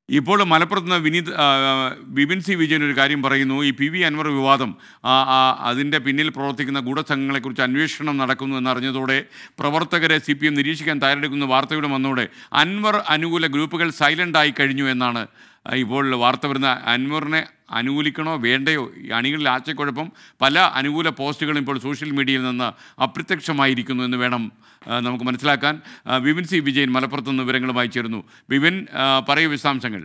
ഇപ്പോൾ മലപ്പുറത്ത് നിന്ന് വിനീത് ആ, ബിപിൻ സി വിജയൻ ഒരു കാര്യം പറയുന്നു ഈ പി വി അൻവർ വിവാദം ആ, ആ, അതിൻ്റെ പിന്നിൽ പ്രവർത്തിക്കുന്ന ഗൂഢസംഘങ്ങളെക്കുറിച്ച് അന്വേഷണം നടക്കുന്നു എന്നറിഞ്ഞതോടെ പ്രവർത്തകരെ സി പി എം നിരീക്ഷിക്കാൻ തയ്യാറെടുക്കുന്ന വാർത്തയുടെ വന്നതോടെ അൻവർ അനുകൂല ഗ്രൂപ്പുകൾ സൈലൻ്റ് ആയി കഴിഞ്ഞു എന്നാണ് ആ, ഇപ്പോൾ വാർത്ത വരുന്ന അൻവറിനെ അനുകൂലിക്കണോ വേണ്ടയോ ഈ അണികളിൽ ആശയക്കുഴപ്പം പല അനുകൂല പോസ്റ്റുകളും ഇപ്പോൾ സോഷ്യൽ മീഡിയയിൽ നിന്ന് അപ്രത്യക്ഷമായിരിക്കുന്നു എന്ന് വേണം ആ, നമുക്ക് മനസ്സിലാക്കാൻ ആ, ബിപിൻ സി വിജയൻ മലപ്പുറത്ത് നിന്ന് വിവരങ്ങളുമായി ചേരുന്നു ബിപിൻ ആ, പറയൂ വിശദാംശങ്ങൾ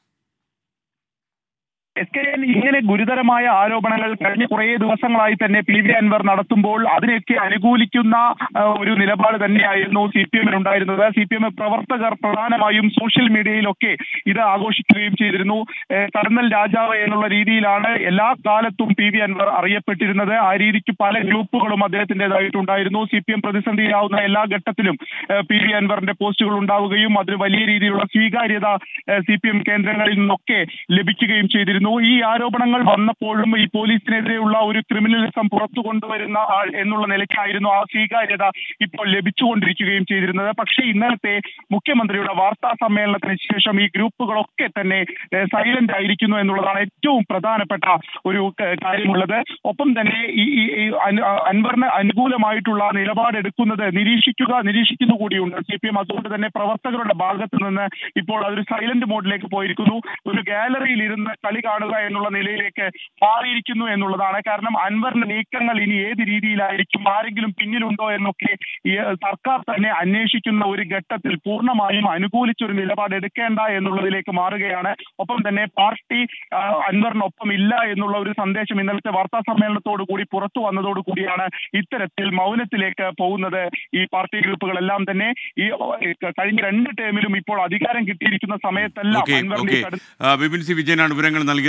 എസ് കെ എൻ ഇങ്ങനെ ഗുരുതരമായ ആരോപണങ്ങൾ കഴിഞ്ഞ കുറേ ദിവസങ്ങളായി തന്നെ പി വി അൻവർ നടത്തുമ്പോൾ അതിനെയൊക്കെ അനുകൂലിക്കുന്ന ആ, ഒരു നിലപാട് തന്നെയായിരുന്നു സി പി എമ്മിന് ഉണ്ടായിരുന്നത് സി പി എം പ്രവർത്തകർ പ്രധാനമായും സോഷ്യൽ മീഡിയയിലൊക്കെ ഇത് ആഘോഷിക്കുകയും ചെയ്തിരുന്നു ഏ, കടന്നൽ രാജാവ് എന്നുള്ള രീതിയിലാണ് എല്ലാ കാലത്തും പി വി അൻവർ അറിയപ്പെട്ടിരുന്നത് ആ രീതിക്ക് പല ഗ്രൂപ്പുകളും അദ്ദേഹത്തിൻ്റെതായിട്ടുണ്ടായിരുന്നു സി പി എം പ്രതിസന്ധിയിലാവുന്ന എല്ലാ ഘട്ടത്തിലും ഏ, പി വി അൻവറിന്റെ പോസ്റ്റുകൾ ഉണ്ടാവുകയും അതിന് വലിയ രീതിയിലുള്ള സ്വീകാര്യത സി പി എം കേന്ദ്രങ്ങളിൽ നിന്നൊക്കെ ലഭിക്കുകയും ചെയ്തിരുന്നു ഈ ആരോപണങ്ങൾ വന്നപ്പോഴും ഈ പോലീസിനെതിരെയുള്ള ഒരു ക്രിമിനലിസം പുറത്തു കൊണ്ടുവരുന്ന ആൾ എന്നുള്ള നിലയ്ക്കായിരുന്നു ആ സ്വീകാര്യത ഇപ്പോൾ ലഭിച്ചുകൊണ്ടിരിക്കുകയും ചെയ്തിരുന്നത് പക്ഷേ ഇന്നലത്തെ മുഖ്യമന്ത്രിയുടെ വാർത്താ സമ്മേളനത്തിന് ശേഷം ഈ ഗ്രൂപ്പുകളൊക്കെ തന്നെ സൈലന്റ് ആയിരിക്കുന്നു എന്നുള്ളതാണ് ഏറ്റവും പ്രധാനപ്പെട്ട ഒരു ക- കാര്യമുള്ളത് ഒപ്പം തന്നെ ഈ ഈ- ഈ അൻ- അൻവറിന് അനുകൂലമായിട്ടുള്ള നിലപാടെടുക്കുന്നത് നിരീക്ഷിക്കുക നിരീക്ഷിക്കുന്നു കൂടിയുണ്ട് സി പി എം അതുകൊണ്ട് തന്നെ പ്രവർത്തകരുടെ ഭാഗത്ത് നിന്ന് ഇപ്പോൾ അതൊരു സൈലന്റ് മോഡിലേക്ക് പോയിരിക്കുന്നു ഒരു ഗാലറിയിൽ ഇരുന്ന് കളി കാണുക എന്നുള്ള നിലയിലേക്ക് മാറിയിരിക്കുന്നു എന്നുള്ളതാണ് കാരണം അൻവറിന്റെ നീക്കങ്ങൾ ഇനി ഏത് രീതിയിലായിരിക്കും ആരെങ്കിലും പിന്നിലുണ്ടോ എന്നൊക്കെ ഈ സർക്കാർ തന്നെ അന്വേഷിക്കുന്ന ഒരു ഘട്ടത്തിൽ പൂർണ്ണമായും അനുകൂലിച്ചൊരു നിലപാട് എടുക്കേണ്ട എന്നുള്ളതിലേക്ക് മാറുകയാണ് ഒപ്പം തന്നെ പാർട്ടി ആ, അൻവറിനൊപ്പം ഇല്ല എന്നുള്ള ഒരു സന്ദേശം ഇന്നലത്തെ വാർത്താ സമ്മേളനത്തോടു കൂടി പുറത്തു വന്നതോടു കൂടിയാണ് ഇത്തരത്തിൽ മൗനത്തിലേക്ക് പോകുന്നത് ഈ പാർട്ടി ഗ്രൂപ്പുകളെല്ലാം തന്നെ ഈ ഓ, കഴിഞ്ഞ രണ്ട് ടേമിലും ഇപ്പോൾ അധികാരം കിട്ടിയിരിക്കുന്ന സമയത്തെല്ലാം ഓക്കെ അൻവറിന്റെ ഓക്കെ ഈ കടുത്ത ബിപിൻ സി വിജയനാണ് വിവരങ്ങൾ നൽകിയത്